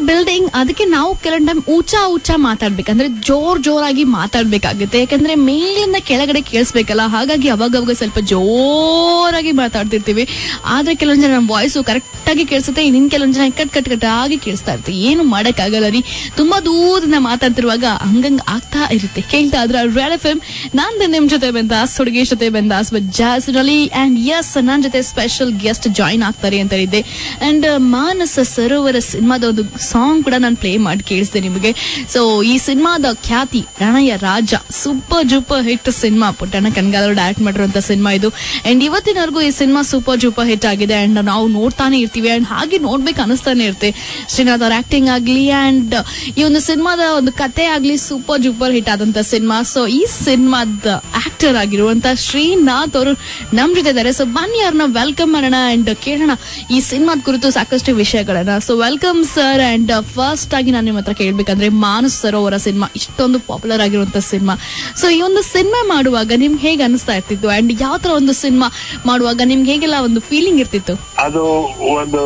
building ಅದಕ್ಕೆ ನಾವು ಕೆಲವೊಂದು ಟೈಮ್ ಊಚ ಊಚ ಮಾತಾಡ್ಬೇಕು ಅಂದ್ರೆ ಜೋರ್ ಜೋರಾಗಿ ಮಾತಾಡ್ಬೇಕಾಗುತ್ತೆ ಯಾಕಂದ್ರೆ ಮೇಲಿಂದ ಕೆಳಗಡೆ ಕೇಳಿಸ್ಬೇಕಲ್ಲ ಹಾಗಾಗಿ ಅವಾಗ ಅವಾಗ ಸ್ವಲ್ಪ ಜೋರಾಗಿ ಮಾತಾಡ್ತಿರ್ತೀವಿ ಆದ್ರೆ ಕೆಲವೊಂದ್ ಜನ ನಮ್ಮ ವಾಯ್ಸು ಕರೆಕ್ಟ್ ಆಗಿ ಕೇಳಿಸುತ್ತೆ ಇನ್ನು ಕೆಲವೊಂದ್ ಜನ ಕಟ್ ಕಟ್ ಕಟ್ ಆಗಿ ಕೇಳಿಸ್ತಾ ಇರುತ್ತೆ ಏನು ಮಾಡಕ್ಕಾಗಲ್ಲ ರೀ ತುಂಬಾ ದೂರದಿಂದ ಮಾತಾಡ್ತಿರುವಾಗ ಹಂಗಂಗ್ ಆಗ್ತಾ ಇರುತ್ತೆ ಕೇಳ್ತಾ ಇದ್ರ ರೆಡ್ ಎಫ್ ಎಂ ನಾನ್ ನಿಮ್ ಜೊತೆ ಬಂದಾಸ್ ಹುಡುಗಿ ಜೊತೆ ಬಂದಾಸ್ ಜಾಸ್ರಲ್ಲಿ ಅಂಡ್ ಎಸ್ ನನ್ನ ಜೊತೆ ಸ್ಪೆಷಲ್ ಗೆಸ್ಟ್ ಜಾಯಿನ್ ಆಗ್ತಾರೆ ಅಂತ ಹೇಳಿದ್ದೆ ಅಂಡ್ ಮಾನಸ ಸರೋವರ ಸಿನಿಮಾದ ಒಂದು ಸಾಂಗ್ ಕೂಡ ನಾನು ಪ್ಲೇ ಮಾಡಿ ಕೇಳಿಸಿದೆ ನಿಮಗೆ ಸೊ ಈ ಸಿನಿಮಾದ ಖ್ಯಾತಿ ರಣಯ ರಾಜ super duper hit cinema Puttanna Kanagal direct ಮಾಡಿರುವಂತ ಸಿನಿಮಾ ಇದು ಅಂಡ್ ಇವತ್ತಿನವರೆಗೂ ಈ ಸಿನಿಮಾ ಸೂಪರ್ ಜೂಪರ್ ಹಿಟ್ ಆಗಿದೆ ಅಂಡ್ ನಾವು ನೋಡ್ತಾನೆ ಇರ್ತೀವಿ ಅಂಡ್ ಹಾಗೆ ನೋಡ್ಬೇಕು ಅನಿಸ್ತಾನೆ ಇರುತ್ತೆ ಶ್ರೀನಾಥ್ ಅವ್ರ ಆಕ್ಟಿಂಗ್ ಆಗ್ಲಿ ಅಂಡ್ ಈ ಒಂದು ಸಿನಿಮಾದ ಒಂದು ಕತೆ ಆಗ್ಲಿ ಸೂಪರ್ ಜೂಪರ್ ಹಿಟ್ ಆದಂತ ಸಿನಿಮಾ ಸೊ ಈ ಸಿನಿಮಾದ ಆಕ್ಟರ್ ಆಗಿರುವಂತ ಶ್ರೀನಾಥ್ ಅವರು ನಮ್ ಜೊತೆ ಇದ್ದಾರೆ ಸೊ ಬನ್ನಿ ಅವ್ರನ್ನ ವೆಲ್ಕಮ್ ಮಾಡೋಣ ಅಂಡ್ ಕೇಳೋಣ ಈ ಸಿನಿಮಾದ ಕುರಿತು ಸಾಕಷ್ಟು ವಿಷಯಗಳನ್ನ so welcome sir and first ಆಗಿ ನಾನು ನಿಮ್ಮ ಹತ್ರ ಕೇಳ್ಬೇಕಂದ್ರೆ ಮಾನಸ್ ಸರೋವರ ಸಿನಿಮಾ ಇಷ್ಟೊಂದು ಪಾಪ್ಯುಲರ್ ಆಗಿರುವಂತ ಸಿನಿಮಾ ಸೊ ಈ ಒಂದು ಸಿನಿಮಾ ಮಾಡುವಾಗ ನಿಮ್ಗೆ ಹೇಗೆ ಅನಿಸ್ತಾ ಇರ್ತಿತ್ತು ಅಂಡ್ ಯಾವ ತರ ಒಂದು ಸಿನಿಮಾ ಮಾಡುವಾಗ ನಿಮ್ಗೆ ಹೇಗೆಲ್ಲ ಒಂದು ಫೀಲಿಂಗ್ ಇರ್ತಿತ್ತು ಅದು ಒಂದು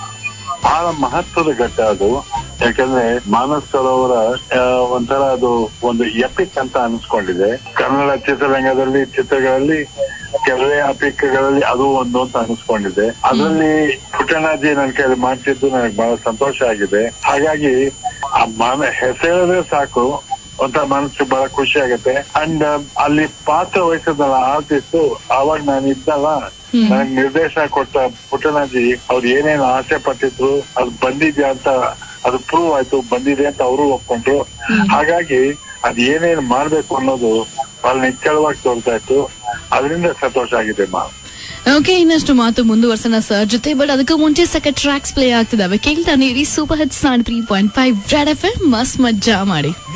ಬಹಳ ಮಹತ್ವದ ಘಟ್ಟ ಅದು ಯಾಕಂದ್ರೆ ಮಾನಸ್ ಸರೋವರ ಆ, ಒಂಥರ ಅದು ಒಂದು ಎಪಿಕ್ ಅಂತ ಅನಿಸ್ಕೊಂಡಿದೆ ಕನ್ನಡ ಚಿತ್ರರಂಗದಲ್ಲಿ ಚಿತ್ರಗಳಲ್ಲಿ ಕೆಲವೇ ಅಪಿಕ್ಗಳಲ್ಲಿ ಅದು ಒಂದು ಅಂತ ಅನಿಸ್ಕೊಂಡಿದೆ ಅದರಲ್ಲಿ ಪುಟ್ಟಣಾಜಿ ನನ್ನ ಕೈಲಿ ಮಾಡ್ತಿದ್ದು ನನಗೆ ಬಹಳ ಸಂತೋಷ ಆಗಿದೆ ಹಾಗಾಗಿ ಆ ಮಾನ ಹೆಸರೇ ಸಾಕು ಒಂಥರ ಮನಸ್ಸು ಬಹಳ ಖುಷಿ ಆಗುತ್ತೆ ಅಂಡ್ ಅಲ್ಲಿ ಪಾತ್ರ ವಹಿಸಿದ್ನಲ್ಲ ಆರ್ಟಿಸ್ಟ್ ಅವಾಗ ನಾನು ಇದ್ನಲ್ಲ ನನಗೆ ನಿರ್ದೇಶನ ಕೊಟ್ಟ ಪುಟ್ಟಣಾಜಿ ಅವ್ರು ಏನೇನು ಆಸೆ ಪಟ್ಟಿದ್ರು ಅದು ಬಂದಿದ್ಯಾ ಅಂತ ಅದು ಪ್ರೂವ್ ಆಯ್ತು ಬಂದಿದೆ ಅಂತ ಅವರು ಒಪ್ಕೊಂಡ್ರು ಹಾಗಾಗಿ ಅದ್ ಏನೇನ್ ಮಾಡ್ಬೇಕು ಅನ್ನೋದು ಬಹಳ ನಿಚ್ಚಳವಾಗಿ ತೋರ್ತಾ ಇತ್ತು ಅದರಿಂದ ಸಂತೋಷ ಆಗಿದೆ ಮಾ ಓಕೆ ಇನ್ನಷ್ಟು ಮಾತು ಮುಂದುವರ್ಸೋಣ ಸರ್ ಜೊತೆ ಬಟ್ ಅದಕ್ಕೂ ಮುಂಚೆ ಸಕ ಟ್ರ್ಯಾಕ್ಸ್ ಪ್ಲೇ ಆಗ್ತಿದಾವೆ ಕೇಳ್ತಾನೆ ಸೂಪರ್ ಹಿಟ್ಸ್ ನಾನ್ three point five red F M ಮಸ್ತ್ ಮಜ್ಜಾ ಮಾಡಿ